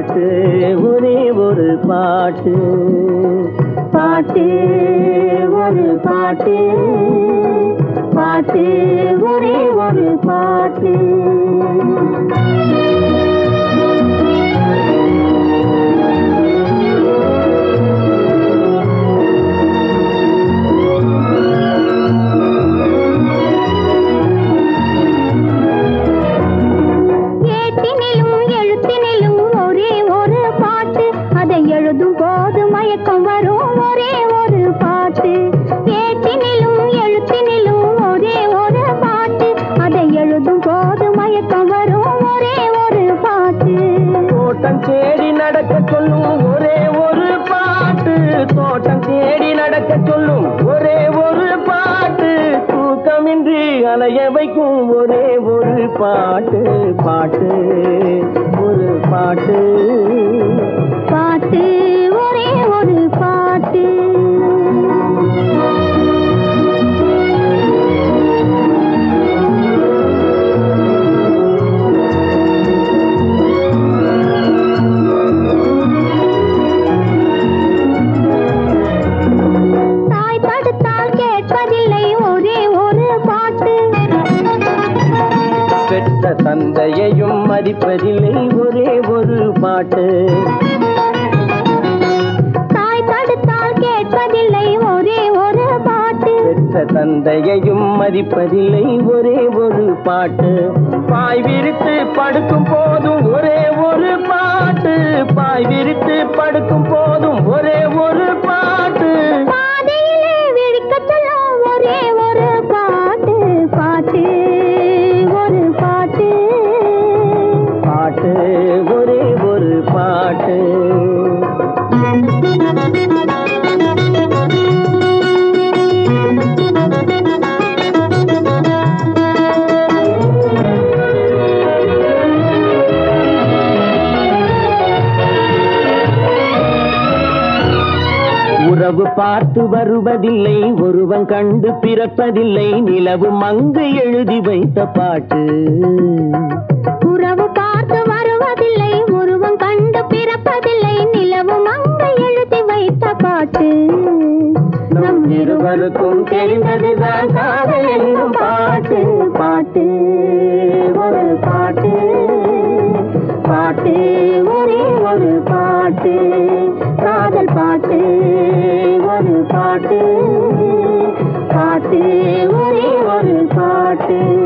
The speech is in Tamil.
பாட்டு ஒரே ஒரு பாட்டு பாட்டு ஒரு பாட்டு பாட்டு ஒரே ஒரு பாட்டு ஏட்டினிலும் எழுத்தினிலும் ஒரே ஒரு பாட்டு அதை எழுதும் போது மயக்கம் வரும் ஒரே ஒரு பாட்டு ஏட்டினிலும் எழுத்தினிலும் ஒரே ஒரு பாட்டு அதை எழுதும் போது மயக்கம் வரும் ஒரே ஒரு பாட்டு தோட்டம் தேடி நடக்க சொல்லும் ஒரே ஒரு பாட்டு தோட்டம் தேடி நடக்க சொல்லும் ஒரே ஒரு பாட்டு தூக்கமின்றி அலைய வைக்கும் ஒரே ஒரு பாட்டு பாட்டு ஒரு பாட்டு பாட்டு ஒரே ஒரு பாட்டு தாய் தடுத்தால் கேட்பதில்லை ஒரே ஒரு பாட்டு பெற்ற தந்தையையும் மதிப்பதில்லை ஒரே ஒரு பாட்டு தாய் தடுத்தால் கேட்பதில்லை ஒரே ஒரு பாட்டு பெற்ற தந்தையையும் மதிப்பதில்லை ஒரே ஒரு பாட்டு பாய் விரித்து படுக்கும் போதும் ஒரே ஒரு பாட்டு பாய் விரித்து படுக்கும் போதும் ஒரே ஒரு பாட்டு பாதையிலே விழிக்கச் சொல்லும் ஒரே ஒரு பாட்டு பாட்டு ஒரு பாட்டு பாட்டு ஒரே ஒரு பாட்டு உறவு பார்த்து வருவதில்லை ஒருவன் கண்டு பிறப்பதில்லை நிலவு மங்கு எழுதி வைத்த பாட்டு உறவு பார்த்து வருவதில்லை உருவம் கண்டு பிறப்பதில்லை நிலவும் அங்கு எழுதி வைத்த பாட்டு நம் இருவருக்கும் தெரிந்ததுதான் காதல் என்னும் பாட்டு பாட்டு ஒரு பாட்டு பாட்டு ஒரே ஒரு பாட்டு காதல் பாட்டு ஒரு பாட்டு பாட்டு ஒரே ஒரு பாட்டு